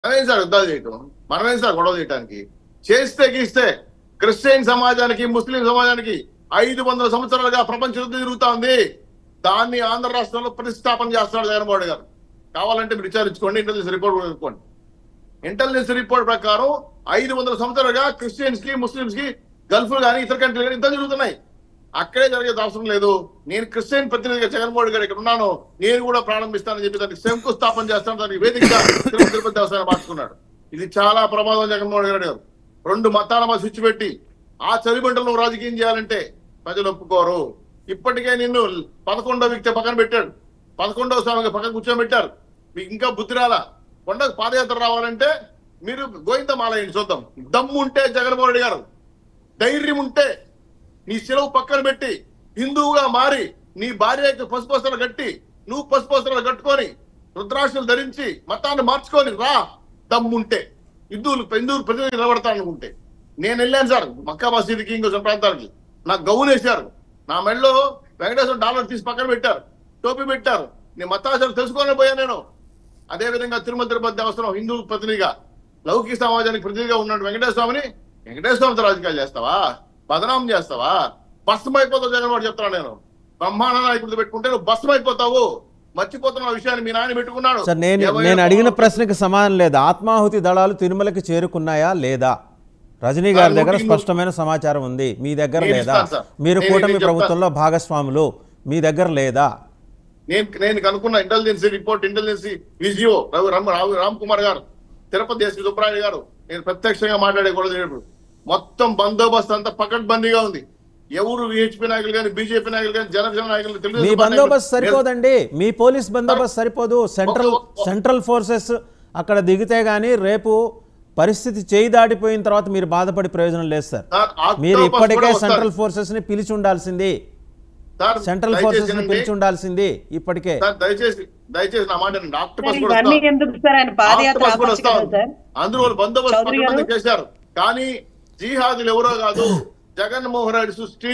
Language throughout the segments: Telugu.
మనమేం సార్ యుద్ధాలు చేయటం మనమేం సార్ గొడవ చేయటానికి చేస్తే గీస్తే క్రిస్టియన్ సమాజానికి ముస్లిం సమాజానికి ఐదు వందల సంవత్సరాలుగా ప్రపంచ యుద్ధం జరుగుతా ఉంది దాన్ని ఆంధ్ర రాష్ట్రంలో ప్రతిష్టాపన చేస్తున్నాడు జగన్మోహన్ గారు కావాలంటే మీరు విచారించుకోండి ఇంటెలిజెన్స్ రిపోర్ట్ కూడా చూసుకోండి ఇంటెలిజెన్స్ రిపోర్ట్ ప్రకారం ఐదు వందల సంవత్సరాలుగా క్రిస్టియన్స్ కి ముస్లింస్ కి గల్ఫ్ కానీ ఇతర కంట్రీలు కానీ యుద్ధం జరుగుతున్నాయి అక్కడే జరిగేది అవసరం లేదు నేను క్రిస్టియన్ ప్రతినిధిగా జగన్మోహన్ గారు ఇక్కడ ఉన్నాను నేను కూడా ప్రారంభిస్తానని చెప్పి దానికి శంకుస్థాపన చేస్తాను దానికి వేదికగా తిరుపతి తిరుపతి దేవస్థానం మార్చుకున్నాడు ఇది చాలా ప్రమాదం జగన్మోహన్ రెడ్డి గారు రెండు మతాల మధ్య స్విచ్ పెట్టి ఆ చలిబంటలు నువ్వు రాజకీయం చేయాలంటే ప్రజలు ఒప్పుకోరు ఇప్పటికే నిన్ను పదకొండో వ్యక్తి పక్కన పెట్టాడు పదకొండవ స్వామిగా పక్కన కూర్చోబెట్టారు మీకు ఇంకా బుద్ధి రాలా కొండకు పాదయాత్ర రావాలంటే మీరు గోవింద మాలయండి చూద్దాం దమ్ము ఉంటే జగన్మోహన్ రెడ్డి గారు ధైర్యం ఉంటే నీ సెలవు పక్కన పెట్టి హిందువుగా మారి నీ భార్యకి పసుపు వస్త్రాలు కట్టి నువ్వు పసుపు వస్త్రాలు కట్టుకొని రుద్రాక్షలు ధరించి మతాన్ని మార్చుకొని రా దమ్ముంటే హిందువులు హిందువులు ప్రతినిధి నిలబడతానుకుంటే నేను వెళ్ళాను సార్ మక్కా మసీదుకి ఇంకో కొన్ని ప్రాంతాలకి నాకు గౌన్ వేశారు నా మెడలో వెంకటేశ్వర డాలర్ తీసి పక్కన పెట్టారు టోపీ పెట్టారు నీ మతాచారం తెలుసుకొని పోయా నేను అదే విధంగా తిరుమల తిరుపతి దేవస్థానం హిందూ ప్రతినిధిగా లౌకిక సమాజానికి ప్రతినిధిగా ఉన్నాడు వెంకటేశ్వర స్వామిని వెంకటేశ్వర స్వామితో రాజకీయాలు చేస్తావా బదనాం చేస్తావా భస్మం అయిపోతావు జగన్ వాడు చెప్తాను నేను బ్రహ్మాండ నాయకుడితో పెట్టుకుంటే నువ్వు భస్మం అయిపోతావు మర్చిపోతున్న విషయాన్ని మీ నాయన పెట్టుకున్నాడు సార్ నేను ఏమైనా నేను అడిగిన పవన్ ప్రశ్నకి సమాధానం లేదు ఆత్మాహుతి దళాలు తిరుమలకి చేరుకున్నాయా లేదా రజనీ గారి సార్, దగ్గర నూటికి నూ- స్పష్టమైన సమాచారం ఉంది మీ దగ్గర నేను లేదా ఇస్తాను సార్. మీరు నేను- కూటమి నేను చెప్తాను. ప్రభుత్వంలో భాగస్వాములు మీ దగ్గర లేదా నేను నేను కనుక్కున్న ఇంటెలిజెన్స్ రిపోర్ట్ ఇంటెలిజెన్స్ విజియో రవి రామ్ రామ్ రామ్ కుమార్ గారు తిరుపతి ఎస్పీ సుబ్రాయుడు గారు నేను ప్రత్యక్షంగా మాట్లాడే కూడా తెలియదు మొత్తం బందోబస్తు అంతా పకడ్బందీగా ఉంది ఎవరు విహెచ్పి నాయకులు కానీ బీజేపీ నాయకులు కానీ జనసేన నాయకులు మీ తెలుగుదేశం పార్టీ బందోబస్తు నాయకులు- సరిపోదండి మీ పోలీస్ బందోబస్తు సరిపోదు సెంట్రల్ ఒక్క- సెంట్రల్ ఫోర్సెస్ అక్కడ దిగితే గానీ రేపు పరిస్థితి చేయి దాటిపోయిన తర్వాత మీరు బాధపడి ప్రయోజనం లేదు సార్ సార్, ఆక్టోపస్ మీరు ఇప్పటికే కూడా వస్తారు. సెంట్రల్ ఫోర్సెస్ ని పిలిచి ఉండాల్సింది సార్, సెంట్రల్ దయచేసి ఫోర్సెస్ ని వినండి. పిలిచి ఉండాల్సింది ఇప్పటికే సార్ దయచేసి దయచేసి నా మాట వినండి. ఆక్టోపస్ సార్, కూడా ఇవన్నీ వస్తాం. ఎందుకు సార్ ఆయన పాదయాత్ర ఆక్టోపస్ కూడా ఆపచ్చు కదా వస్తాం. సార్ అందులో వాళ్ళు బందోబస్తు చౌదరి గారు? పకడ్బందీ చేశారు కానీ జీహాదులు ఎవరో కాదు జగన్మోహన్ రెడ్డి సృష్టి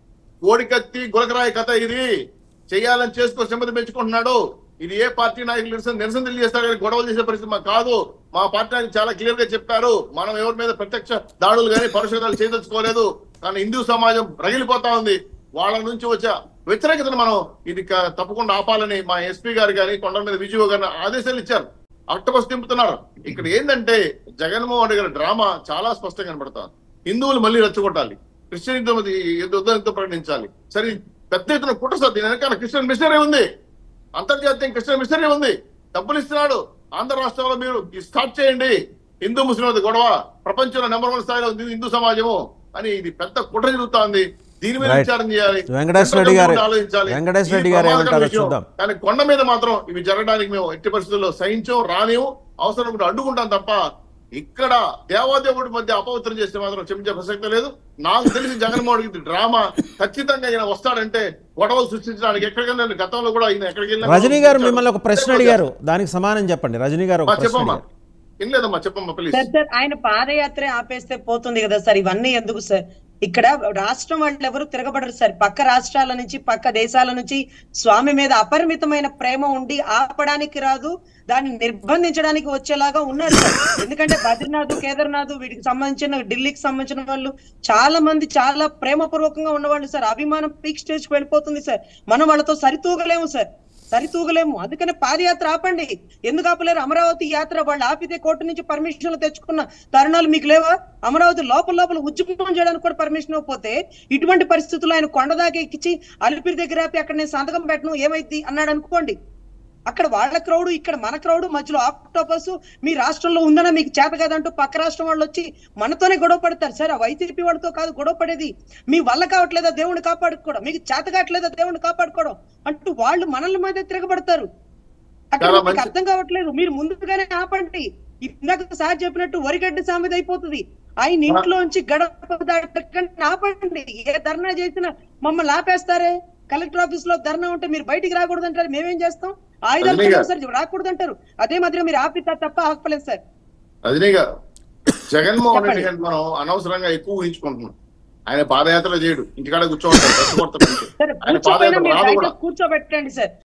ఓడికత్తి గులకరాయి కథ ఇది చేయాలని చేసుకో సంపద పెంచుకుంటున్నాడు ఇది ఏ పార్టీ నాయకులు నిరసన నిరసన తెలియజేస్తారు కానీ గొడవలు చేసే పరిస్థితి మాకు కాదు మా పార్టీ నాయకులు చాలా క్లియర్ గా చెప్పారు మనం ఎవరి మీద ప్రత్యక్ష దాడులు కానీ పరుషదాలు చేయదలుచుకోలేదు కానీ హిందూ సమాజం రగిలిపోతా ఉంది వాళ్ళ నుంచి వచ్చే వ్యతిరేకతను మనం ఇది క- తప్పకుండా ఆపాలని మా ఎస్పీ గారు కానీ కొండ మీద విజయో గారిని ఆదేశాలు ఇచ్చారు అక్టోబస్ దింపుతున్నారు ఇక్కడ ఏంటంటే జగన్మోహన్ రెడ్డి గారి డ్రామా చాలా స్పష్టంగా కనబడుతుంది హిందువులు మళ్ళీ రెచ్చగొట్టాలి క్రిస్టియన్ యుద్ధం యుద్ధం యుద్ధం ప్రకటించాలి సరే పెద్ద ఎత్తున కుట్ర సార్ దీని వెనకాల క్రిస్టియన్ మిషనరీ ఉంది అంతర్జాతీయ క్రిస్టియన్ మిషనరీ ఉంది డబ్బులు ఇస్తున్నాడు ఆంధ్ర రాష్ట్రంలో మీరు ఇది స్టార్ట్ చేయండి హిందూ ముస్లిం మధ్య గొడవ ప్రపంచంలో నెంబర్ వన్ స్థాయిలో ఉంది హిందూ సమాజము అని ఇది పెద్ద కుట్ర జరుగుతోంది దీని మీద Right. విచారణ చేయాలి వెంకటేశ్వర రెడ్డి గారు- ఆలోచించాలి వెంకటేశ్వర రెడ్డి ఇది గారు ప్రమాదకర ఏమంటారో విషయం. చూద్దాం. కానీ కొండ మీద మాత్రం ఇవి జరగడానికి మేము ఎట్టి పరిస్థితుల్లో సహించం రానివు అవసరం కూడా అడ్డుకుంటాం తప్ప ఇక్కడ దేవాదేవుడి మధ్య అపవిత్రం చేస్తే మాత్రం క్షమించే ప్రసక్తి లేదు నాకు తెలిసి జగన్మోహన్ రెడ్డి డ్రామా ఖచ్చితంగా ఈయన వస్తాడంటే గొడవలు సృష్టించడానికి ఎక్కడికైనా నేను గతంలో కూడా ఈయన ఎక్కడికి వెళ్ళినా రజనీ గారు మిమ్మల్ని ఒక ప్రశ్న అడిగారు దానికి సమాధానం చెప్పండి రజనీ గారు ఒక మా ప్రశ్న చెప్పమ్మా అడిగారు ఏం లేదమ్మా చెప్పమ్మా ప్లీజ్ సార్ సార్ ఆయన పాదయాత్రే ఆపేస్తే పోతుంది కదా సార్ ఇవన్నీ ఎందుకు సార్ ఇక్కడ రాష్ట్రం వాళ్ళు ఎవరు తిరగబడరు సార్ పక్క రాష్ట్రాల నుంచి పక్క దేశాల నుంచి స్వామి మీద అపరిమితమైన ప్రేమ ఉండి ఆపడానికి రాదు దాన్ని నిర్బంధించడానికి వచ్చేలాగా ఉన్నారు సార్ ఎందుకంటే బద్రీనాథ్ కేదార్నాథ్ వీటికి సంబంధించిన ఢిల్లీకి సంబంధించిన వాళ్ళు చాలా మంది చాలా ప్రేమపూర్వకంగా ఉన్నవాళ్ళు సార్ అభిమానం పీక్ స్టేజ్ కి వెళ్ళిపోతుంది సార్ మనం వాళ్ళతో సరితూగలేము సార్ సరితూగలేము అందుకనే పాదయాత్ర ఆపండి ఎందుకు ఆపలేరు అమరావతి యాత్ర వాళ్ళు ఆపితే కోర్టు నుంచి పర్మిషన్లు తెచ్చుకున్న తరుణాలు మీకు లేవా అమరావతి లోపల లోపల ఉద్యమం చేయడానికి కూడా పర్మిషన్ ఇవ్వకపోతే ఇటువంటి పరిస్థితుల్లో ఆయన కొండ దాకా ఎక్కించి అలిపిరి దగ్గర ఆపి అక్కడ నేను సంతకం పెట్టను ఏమైంది అన్నాడు అనుకోండి అక్కడ వాళ్ళ క్రౌడ్ ఇక్కడ మన క్రౌడ్ మధ్యలో ఆక్టోపస్ మీ రాష్ట్రంలో ఉందనా మీకు చేత కాదంటూ పక్క రాష్ట్రం వాళ్ళు వచ్చి మనతోనే గొడవ పడతారు సార్ ఆ వైసీపీ వాళ్ళతో కాదు గొడవ పడేది మీ వల్ల కావట్లేదా దేవుడిని కాపాడుకోవడం మీకు చేత కావట్లేదా దేవుడిని కాపాడుకోవడం అంటూ వాళ్ళు మనల్ని మీద తిరగబడతారు అక్కడ చాలా మీకు మంచి- అర్థం కావట్లేదు మీరు ముందుగానే ఆపండి ఇందాక సార్ చెప్పినట్టు వరిగడ్డి సామెత అయిపోతుంది ఆయన ఇంట్లోంచి గడప దాటకండి ఆపండి ఏ ధర్నా చేసినా మమ్మల్ని ఆపేస్తారే కలెక్టర్ ఆఫీస్ లో ధర్నా ఉంటే మీరు బయటికి రాకూడదు అంటారు మేమేం చేస్తాం ఆయుధాలు రజనీ గారు. సార్ రాకూడదు అంటారు అదే మాదిరిగా మీరు ఆపితే తప్ప ఆపలేదు సార్ రజనీ గారు జగన్మోహన్ రెడ్డి చెప్పండి. గారిని మనం అనవసరంగా ఎక్కువ ఊహించుకుంటున్నాం ఆయన పాదయాత్ర చేయడు ఇంటికాడ కూర్చోంటాడు రెచ్చగొడతాడు అంతే. సరే ఆయన కూర్చోపోయినా పాదయాత్ర మీరు రాదు కూడా దయచేసి కూర్చోబెట్టండి సార్